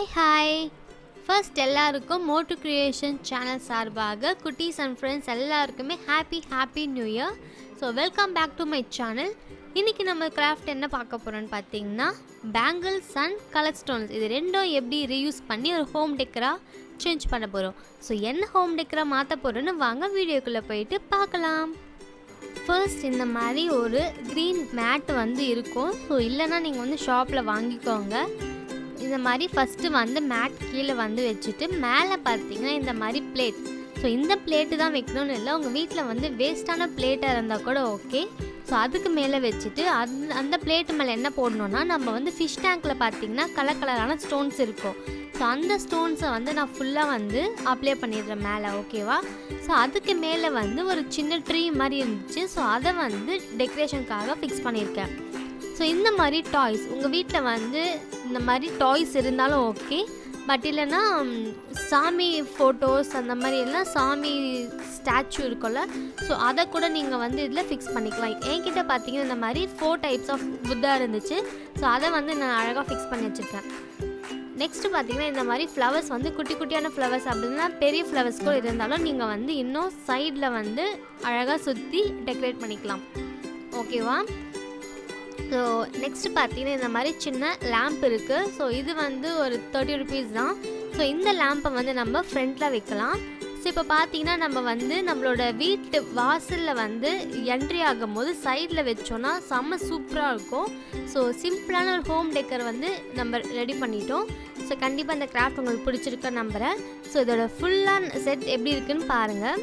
hi hi first எல்லாருக்கும் மோட்டு creation channel சார்பாக குட்டீஸ் அண்ட் ஃப்ரெண்ட்ஸ் எல்லாருக்குமே happy happy new year so welcome back to my channel இன்றைக்கி நம்ம கிராஃப்ட் என்ன பார்க்க போகிறோன்னு பார்த்தீங்கன்னா பேங்கிள்ஸ் அண்ட் கலர் ஸ்டோன்ஸ் இது ரெண்டும் எப்படி ரீயூஸ் பண்ணி ஒரு ஹோம் டெக்கராக சேஞ்ச் பண்ண போகிறோம் ஸோ என்ன ஹோம் டெக்கராக மாற்ற போகிறோன்னு வாங்க வீடியோக்குள்ளே போயிட்டு பார்க்கலாம் ஃபர்ஸ்ட் இந்த மாதிரி ஒரு க்ரீன் மேட் வந்து இருக்கும் ஸோ இல்லைன்னா நீங்கள் வந்து ஷாப்பில் வாங்கிக்கோங்க இந்த மாதிரி ஃபஸ்ட்டு வந்து மேட் கீழே வந்து வச்சுட்டு மேலே பார்த்தீங்கன்னா இந்த மாதிரி பிளேட் ஸோ இந்த பிளேட்டு தான் வைக்கணும்னு இல்லை உங்கள் வீட்டில் வந்து வேஸ்ட்டான பிளேட்டாக இருந்தால் கூட ஓகே ஸோ அதுக்கு மேலே வச்சுட்டு அந்த அந்த பிளேட்டு மேலே என்ன போடணுன்னா நம்ம வந்து ஃபிஷ் டேங்க்கில் பார்த்தீங்கன்னா கலர் கலரான ஸ்டோன்ஸ் இருக்கும் ஸோ அந்த ஸ்டோன்ஸை வந்து நான் ஃபுல்லாக வந்து அப்ளை பண்ணிடுறேன் மேலே ஓகேவா ஸோ அதுக்கு மேலே வந்து ஒரு சின்ன ட்ரீ மாதிரி இருந்துச்சு ஸோ அதை வந்து டெக்கரேஷனுக்காக ஃபிக்ஸ் பண்ணியிருக்கேன் ஸோ இந்த மாதிரி டாய்ஸ் உங்கள் வீட்டில் வந்து இந்த மாதிரி டாய்ஸ் இருந்தாலும் ஓகே பட் இல்லைன்னா ம், சாமி ஃபோட்டோஸ் அந்த மாதிரி எல்லாம் சாமி ஸ்டாச்சு இருக்கும்ல ஸோ அதை கூட நீங்கள் வந்து இதில் ஃபிக்ஸ் பண்ணிக்கலாம் என்கிட்ட பார்த்தீங்கன்னா இந்த மாதிரி ஃபோர் டைப்ஸ் ஆஃப் புத்தா இருந்துச்சு ஸோ அதை வந்து நான் அழகாக ஃபிக்ஸ் பண்ணி வச்சுருக்கேன் நெக்ஸ்ட் பார்த்தீங்கன்னா இந்த மாதிரி ஃப்ளவர்ஸ் வந்து குட்டி குட்டியான ஃப்ளவர்ஸ் அப்படின்னா பெரிய ஃப்ளவர்ஸ் கூட இருந்தாலும் நீங்கள் வந்து இன்னும் சைடில் வந்து அழகாக சுற்றி டெக்கரேட் பண்ணிக்கலாம் ஓகேவா ஸோ நெக்ஸ்ட் பார்த்தீங்கன்னா இந்த மாதிரி சின்ன லேம்ப் இருக்குது ஸோ இது வந்து ஒரு தேர்ட்டி ருபீஸ் தான் ஸோ இந்த லேம்பை வந்து நம்ம ஃப்ரண்ட்டில் வைக்கலாம் ஸோ இப்போ பார்த்தீங்கன்னா நம்ம வந்து நம்மளோட வீட்டு வாசலில் வந்து என்ட்ரி ஆகும்போது சைடில் வச்சோன்னா செம்ம சூப்பராக இருக்கும் ஸோ சிம்பிளான ஒரு ஹோம் டெக்கர் வந்து நம்ம ரெடி பண்ணிட்டோம் ஸோ கண்டிப்பாக இந்த கிராஃப்ட் உங்களுக்கு பிடிச்சிருக்க நம்புகிறேன் ஸோ இதோட ஃபுல்லாக செட் எப்படி இருக்குன்னு பாருங்கள்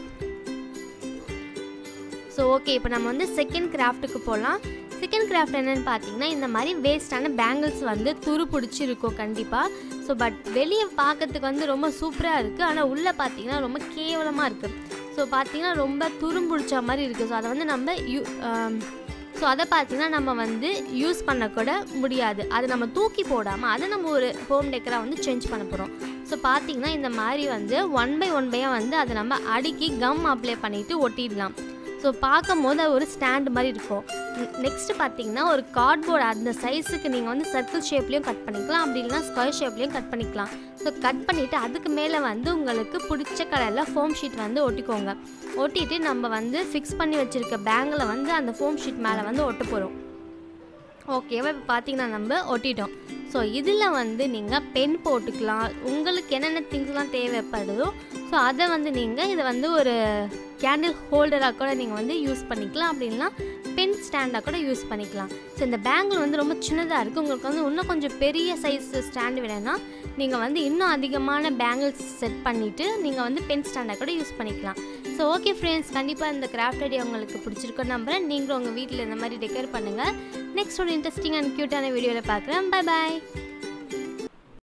ஸோ ஓகே இப்போ நம்ம வந்து செகண்ட் கிராஃப்ட்டுக்கு போகலாம் செகண்ட் கிராஃப்ட் என்னென்னு பார்த்தீங்கன்னா இந்த மாதிரி வேஸ்டான பேங்கிள்ஸ் வந்து துரு பிடிச்சி இருக்கும் கண்டிப்பாக ஸோ பட் வெளியே பார்க்கறதுக்கு வந்து ரொம்ப சூப்பராக இருக்குது ஆனால் உள்ளே பார்த்தீங்கன்னா ரொம்ப கேவலமாக இருக்குது ஸோ பார்த்தீங்கன்னா ரொம்ப துரும்பிடிச்ச மாதிரி இருக்குது ஸோ அதை வந்து நம்ம யூ ஸோ அதை பார்த்தீங்கன்னா நம்ம வந்து யூஸ் பண்ணக்கூட முடியாது அதை நம்ம தூக்கி போடாமல் அதை நம்ம ஒரு ஹோம் டெக்கராக வந்து சேஞ்ச் பண்ண போகிறோம் ஸோ பார்த்தீங்கன்னா இந்த மாதிரி வந்து ஒன் பை ஒன் பையாக வந்து அதை நம்ம அடுக்கி கம் அப்ளை பண்ணிவிட்டு ஒட்டிடலாம் ஸோ பார்க்கும் போது அது ஒரு ஸ்டாண்ட் மாதிரி இருக்கும் நெக்ஸ்ட்டு பார்த்தீங்கன்னா ஒரு கார்ட்போர்டு அந்த சைஸுக்கு நீங்கள் வந்து சர்க்கிள் ஷேப்லேயும் கட் பண்ணிக்கலாம் அப்படி இல்லைனா ஸ்கொயர் ஷேப்லேயும் கட் பண்ணிக்கலாம் ஸோ கட் பண்ணிவிட்டு அதுக்கு மேலே வந்து உங்களுக்கு பிடிச்ச கலரில் ஃபோம் ஷீட் வந்து ஒட்டிக்கோங்க ஒட்டிட்டு நம்ம வந்து ஃபிக்ஸ் பண்ணி வச்சுருக்க பேங்கில் வந்து அந்த ஃபோம் ஷீட் மேலே வந்து ஒட்ட போகிறோம் ஓகேவா இப்போ பார்த்தீங்கன்னா நம்ம ஒட்டிட்டோம் ஸோ இதில் வந்து நீங்கள் பென் போட்டுக்கலாம் உங்களுக்கு என்னென்ன திங்ஸ்லாம் தேவைப்படுதோ ஸோ அதை வந்து நீங்கள் இதை வந்து ஒரு கேண்டில் ஹோல்டராக கூட நீங்கள் வந்து யூஸ் பண்ணிக்கலாம் அப்படின்னா பென் ஸ்டாண்டாக கூட யூஸ் பண்ணிக்கலாம் ஸோ இந்த பேங்கிள் வந்து ரொம்ப சின்னதாக இருக்குது உங்களுக்கு வந்து இன்னும் கொஞ்சம் பெரிய சைஸ் ஸ்டாண்டு வேணும்னா நீங்கள் வந்து இன்னும் அதிகமான பேங்கிள்ஸ் செட் பண்ணிவிட்டு நீங்கள் வந்து பென் ஸ்டாண்டாக கூட யூஸ் பண்ணிக்கலாம் ஸோ ஓகே ஃப்ரெண்ட்ஸ் கண்டிப்பாக இந்த கிராஃப்ட் ஐடியா உங்களுக்கு பிடிச்சிருக்கோம் நம்புறேன் நீங்களும் உங்கள் வீட்டில் இந்த மாதிரி டெக்கர் பண்ணுங்கள் நெக்ஸ்ட் ஒரு இன்ட்ரெஸ்டிங் அண்ட் க்யூட்டான வீடியோவில் பார்க்குறேன் பை பாய்